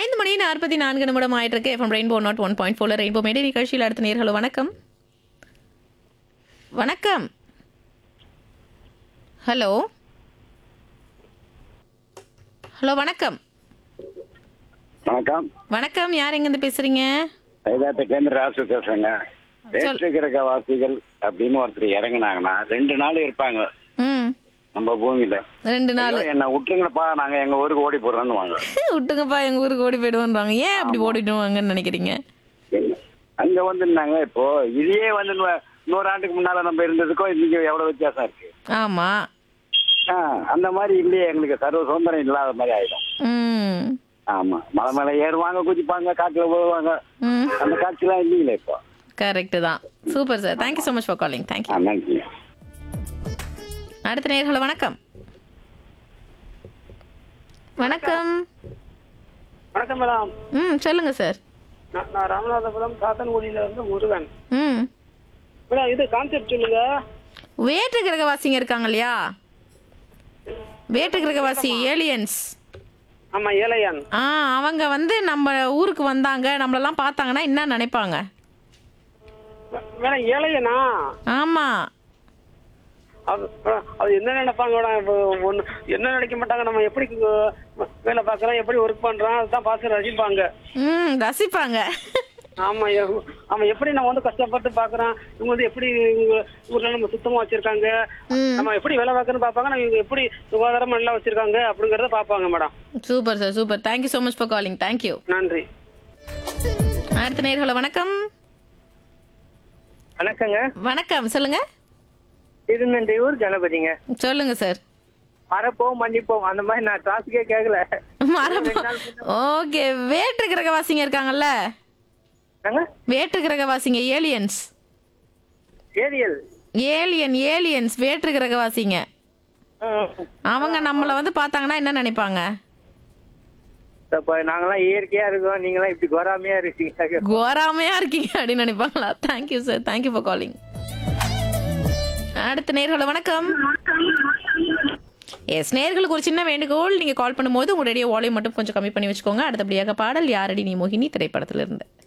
ஐந்து மணி நாற்பத்தி நான்கு நிமிடம் ஆயிட்டு இருக்கு FM rainbow nought one point ஃபோர்ல ரெயின்போ மேடை நிகழ்ச்சியில் அடுத்த நேர்களோ வணக்கம் வணக்கம் ஹலோ ஹலோ வணக்கம் வணக்கம் வணக்கம் யார் எங்கேருந்து பேசுறீங்க கைதாத்துலேருந்து ராசு பேசுறேங்க வேற்று கிரக வாசிகள் அப்படின்னு ஒருத்தர் இறங்குனாங்கன்னா ரெண்டு நாள் இருப்பாங்க ம் நம்ம பூமியில ரெண்டு நாள் ஐயோ, என்ன விட்டுருங்கப்பா நாங்க எங்க ஊருக்கு ஓடி போறோம்னு வாங்க விட்டுங்கப்பா எங்க ஊருக்கு ஓடி போயிடுவோன்றாங்க ஏன் அப்படி ஓடிடுவாங்கன்னு நினைக்கிறீங்க அங்க வந்துருந்தாங்க இப்போ இதையே வந்து நூ- நூறு ஆண்டுக்கு முன்னால நம்ம இருந்ததுக்கும் இன்னைக்கு எவ்வளவு வித்தியாசம் இருக்கு ஆமா ஆ, அந்த மாதிரி இல்லையே எங்களுக்கு சர்வ சுதந்திரம் இல்லாத மாதிரி ஆயிடும் ம் ஆமா மலை மேல ஏறுவாங்க குதிப்பாங்க காட்டுல போவாங்க ம் அந்த காட்சிலாம் இல்லைங்களே இப்போ கரெக்ட் தான் super sir thank you so much for calling thank you ஆ, நன்றி அடுத்த நேர்களை வணக்கம் வணக்கம் வணக்கம் மேடம் ம் சொல்லுங்க சார் நான் நான் ராமநாதபுரம் சாத்தன்குடியில இருந்து முருகன் ம் மேடம் இது கான்செப்ட் சொல்லுங்க வேற்று கிரகவாசிங்க இருக்காங்க இல்லையா வேற்று கிரகவாசி ஏலியன்ஸ் ஆமா ஏழையான் ஆ அவங்க வந்து நம்ம ஊருக்கு வந்தாங்க நம்மளெல்லாம் பார்த்தாங்கன்னா என்ன நினைப்பாங்க மேடம் ஏழையனா ஆமா அது மேடம், அது என்ன நினைப்பாங்க மேடம் இப்போ ஒண்ணு என்ன நினைக்க மாட்டாங்க நம்ம எப்படி இங்க வேலை பார்க்கறோம் எப்படி ஒர்க் பண்றோம் அதுதான் பார்த்து ரசிப்பாங்க ம் ரசிப்பாங்க ஆமா எ- ஆமா எப்படி நம்ம வந்து கஷ்டப்பட்டு பாக்குறோம் இவங்க வந்து எப்படி இவங்க ஊர்ல நம்ம சுத்தமா வச்சிருக்காங்க நம்ம எப்படி வேலை பார்க்கறோம்னு பார்ப்பாங்க நம்ம இவங்க எப்படி சுகாதாரமா நல்லா வச்சிருக்காங்க அப்படிங்கறத பார்ப்பாங்க madam super sir super thank you so much for calling thank you நன்றி அடுத்த நேர்களை வணக்கம் வணக்கங்க வணக்கம் சொல்லுங்க திருநெல்வேலூர் கணபதிங்க சொல்லுங்க சார் மறப்போம் மன்னிப்போம் அந்த மாதிரி நான் டாபிக்கே கேட்கல ஓகே வேற்று கிரகவாசிங்க இருக்காங்கல்ல என்னங்க வேற்று கிரகவாசிங்க ஏலியன்ஸ் ஏரியல் ஏலியன் ஏலியன்ஸ் வேற்று கிரகவாசிங்க அவங்க நம்மள வந்து பார்த்தாங்கன்னா என்ன நினைப்பாங்க அப்ப நாங்கெல்லாம் இயற்கையா இருக்கோம் நீங்களாம் இப்படி கோராமையா இருக்கீங்க கோராமையா இருக்கீங்க அப்படின்னு நினைப்பாங்களா thank you sir thank you for calling அடுத்த நேர்களை வணக்கம் எஸ் நேர்களுக்கு ஒரு சின்ன வேண்டுகோள் நீங்க கால் பண்ணும்போது உங்களுடைய வால்யூம் மட்டும் கொஞ்சம் கம்மி பண்ணி வச்சுக்கோங்க அடுத்தபடியாக பாடல் யாரடி நீ மோகினி திரைப்படத்திலிருந்து